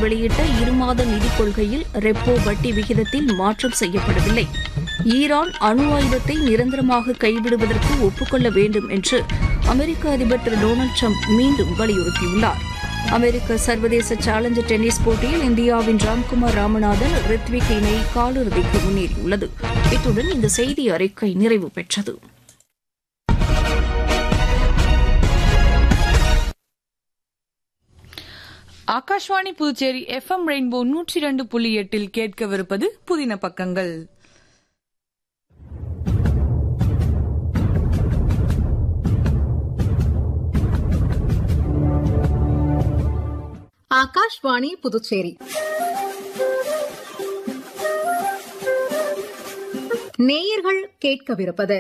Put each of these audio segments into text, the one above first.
வெளியிட்ட இருமாத நிதிக் கொள்கையில் ரெப்போ வட்டி விகிதத்தில் மாற்றம் செய்யப்படவில்லை ஈரான் அணு ஆயுதத்தை நிரந்தரமாக கைவிடுவதற்கு ஒப்புக்கொள்ள வேண்டும் என்று அமெரிக்க அதிபர் திரு டொனால்டு ட்ரம்ப் மீண்டும் வலியுறுத்தியுள்ளார் அமெரிக்க சர்வதேச சேலஞ்சர் டென்னிஸ் போட்டியில் இந்தியாவின் ராம்குமார் ராமநாதன் ரித்விக் இணை காலிறுதிக்கு முன்னேறியுள்ளது இத்துடன் இந்த செய்தி அறிக்கை நிறைவு பெற்றது ஆகாஷ்வாணி புதுச்சேரி எஃப்எம் ரெயின்போ நூற்றி இரண்டு புள்ளி எட்டில் கேட்கவிருப்பது புதின பக்கங்கள் ஆகாஷ்வாணி புதுச்சேரி நேயர்கள் கேட்கவிருப்பது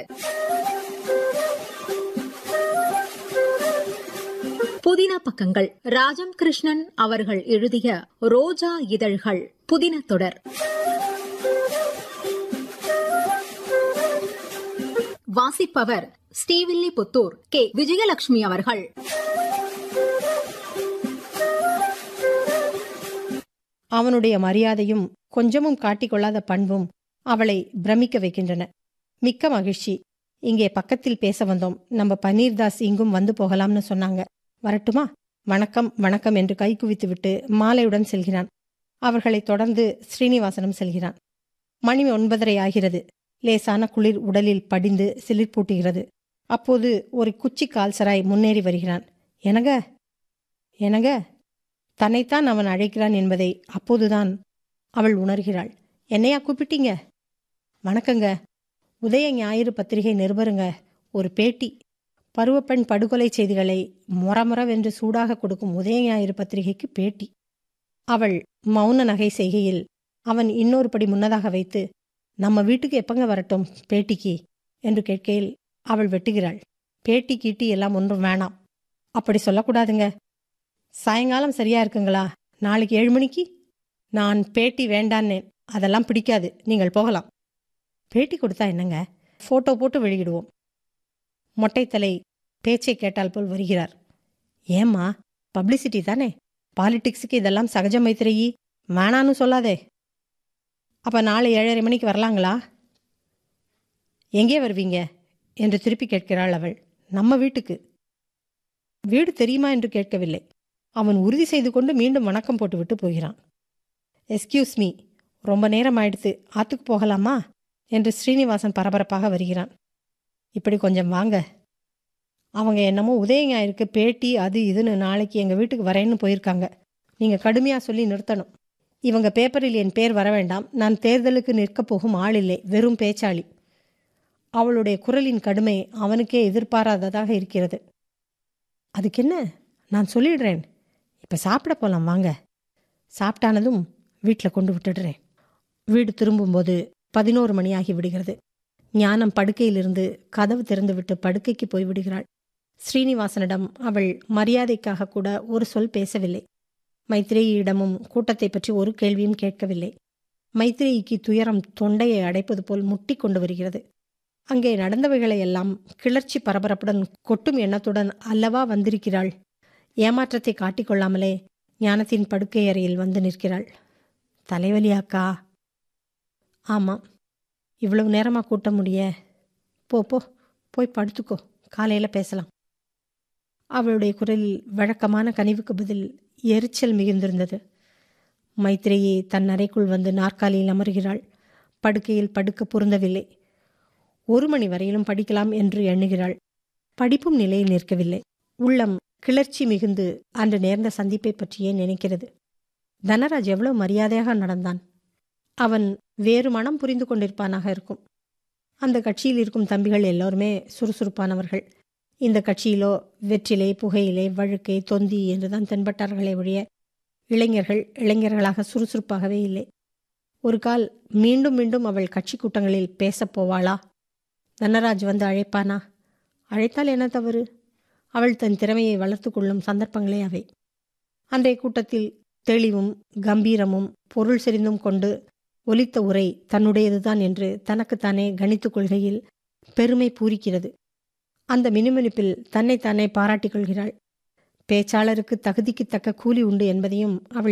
புதின பக்கங்கள் ராஜம் கிருஷ்ணன் அவர்கள் எழுதிய ரோஜா இதழ்கள் புதின தொடர் வாசிப்பவர் ஸ்ரீவில்லிபுத்தூர் கே விஜயலட்சுமி அவர்கள் அவனுடைய மரியாதையும் கொஞ்சமும் காட்டிக்கொள்ளாத பண்பும் அவளை பிரமிக்க வைக்கின்றன மிக்க மகிழ்ச்சி இங்கே பக்கத்தில் பேச வந்தோம் நம்ம பன்னீர்தாஸ் இங்கும் வந்து போகலாம்னு சொன்னாங்க வரட்டுமா வணக்கம் வணக்கம் என்று கை குவித்துவிட்டு மாலையுடன் செல்கிறான் அவர்களைத் தொடர்ந்து ஸ்ரீனிவாசனம் செல்கிறான் மணி ஒன்பதரை ஆகிறது லேசான குளிர் உடலில் படிந்து சிலிர்ப்பூட்டுகிறது அப்போது ஒரு குச்சி கால்சராய் முன்னேறி வருகிறான் எனக எனக தன்னைத்தான் அவன் அழைக்கிறான் என்பதை அப்போதுதான் அவள் உணர்கிறாள் என்னையா கூப்பிட்டீங்க வணக்கங்க உதய ஞாயிறு பத்திரிகை நிருபருங்க ஒரு பேட்டி பருவப்பெண் படுகொலை செய்திகளை முறமுறவென்று சூடாக கொடுக்கும் உதய ஞாயிறு பத்திரிகைக்கு பேட்டி அவள் மௌன நகை செய்கையில் அவன் இன்னொரு படி முன்னதாக வைத்து நம்ம வீட்டுக்கு எப்பங்க வரட்டும் பேட்டிக்கு என்று கேட்கையில் அவள் வெட்டுகிறாள் பேட்டி கீட்டி எல்லாம் ஒன்றும் வேணாம் அப்படி சொல்லக்கூடாதுங்க சாயங்காலம் சரியா இருக்குங்களா நாளைக்கு ஏழு மணிக்கு நான் பேட்டி வேண்டான்னேன் அதெல்லாம் பிடிக்காது நீங்கள் போகலாம் பேட்டி கொடுத்தா என்னங்க ஃபோட்டோ போட்டு வெளியிடுவோம் மொட்டைத்தலை பேச்சை கேட்டால் போல் வருகிறார் ஏம்மா பப்ளிசிட்டி தானே பாலிடிக்ஸுக்கு இதெல்லாம் சகஜ மைத்திரையி வேணான்னு சொல்லாதே அப்ப நாளை ஏழரை மணிக்கு வரலாங்களா எங்கே வருவீங்க என்று திருப்பி கேட்கிறாள் அவள் நம்ம வீட்டுக்கு வீடு தெரியுமா என்று கேட்கவில்லை அவன் உறுதி செய்து கொண்டு மீண்டும் வணக்கம் போட்டுவிட்டு போகிறான் எஸ்கியூஸ் மீ ரொம்ப நேரம் ஆயிடுத்து ஆத்துக்கு போகலாமா என்று ஸ்ரீனிவாசன் பரபரப்பாக வருகிறான் இப்படி கொஞ்சம் வாங்க அவங்க என்னமோ உதய ஞாயிற்கு பேட்டி அது இதுன்னு நாளைக்கு எங்கள் வீட்டுக்கு வரேன்னு போயிருக்காங்க நீங்கள் கடுமையாக சொல்லி நிறுத்தணும் இவங்க பேப்பரில் என் பேர் வர வேண்டாம் நான் தேர்தலுக்கு நிற்கப் போகும் ஆள் இல்லை வெறும் பேச்சாளி அவளுடைய குரலின் கடுமை அவனுக்கே எதிர்பாராததாக இருக்கிறது அதுக்கு என்ன நான் சொல்லிடுறேன் இப்போ சாப்பிட போகலாம் வாங்க சாப்பிட்டானதும் வீட்டில் கொண்டு விட்டுடுறேன் வீடு திரும்பும்போது பதினோரு மணி ஆகி விடுகிறது ஞானம் படுக்கையிலிருந்து கதவு திறந்துவிட்டு படுக்கைக்கு போய் விடுகிறாள் ஸ்ரீனிவாசனிடம் அவள் மரியாதைக்காக கூட ஒரு சொல் பேசவில்லை மைத்ரேயிடமும் கூட்டத்தை பற்றி ஒரு கேள்வியும் கேட்கவில்லை மைத்ரேயிக்கு துயரம் தொண்டையை அடைப்பது போல் முட்டி கொண்டு வருகிறது அங்கே நடந்தவைகளை எல்லாம் கிளர்ச்சி பரபரப்புடன் கொட்டும் எண்ணத்துடன் அல்லவா வந்திருக்கிறாள் ஏமாற்றத்தை காட்டிக்கொள்ளாமலே ஞானத்தின் படுக்கை அறையில் வந்து நிற்கிறாள் தலைவலியாக்கா ஆமாம் இவ்வளவு நேரமா கூட்ட முடிய போ போ போய் படுத்துக்கோ காலையில் பேசலாம் அவளுடைய குரலில் வழக்கமான கனிவுக்கு பதில் எரிச்சல் மிகுந்திருந்தது மைத்ரேயி தன் அறைக்குள் வந்து நாற்காலியில் அமர்கிறாள் படுக்கையில் படுக்க பொருந்தவில்லை ஒரு மணி வரையிலும் படிக்கலாம் என்று எண்ணுகிறாள் படிப்பும் நிலையில் நிற்கவில்லை உள்ளம் கிளர்ச்சி மிகுந்து அன்று நேர்ந்த சந்திப்பை பற்றியே நினைக்கிறது தனராஜ் எவ்வளவு மரியாதையாக நடந்தான் அவன் வேறு மனம் புரிந்து கொண்டிருப்பானாக இருக்கும் அந்த கட்சியில் இருக்கும் தம்பிகள் எல்லோருமே சுறுசுறுப்பானவர்கள் இந்த கட்சியிலோ வெற்றிலை புகையிலை வழுக்கை தொந்தி என்றுதான் தென்பட்டார்களே ஒழிய இளைஞர்கள் இளைஞர்களாக சுறுசுறுப்பாகவே இல்லை ஒரு கால் மீண்டும் மீண்டும் அவள் கட்சி கூட்டங்களில் பேசப் போவாளா தனராஜ் வந்து அழைப்பானா அழைத்தால் என்ன தவறு அவள் தன் திறமையை வளர்த்து கொள்ளும் சந்தர்ப்பங்களே அவை அன்றைய கூட்டத்தில் தெளிவும் கம்பீரமும் பொருள் செறிந்தும் கொண்டு ஒலித்த உரை தன்னுடையதுதான் என்று தனக்குத்தானே கணித்துக் கொள்கையில் பெருமை பூரிக்கிறது அந்த மினுமினுப்பில் தன்னைத்தானே பாராட்டிக் கொள்கிறாள் பேச்சாளருக்கு தகுதிக்கு தக்க கூலி உண்டு என்பதையும் அவள்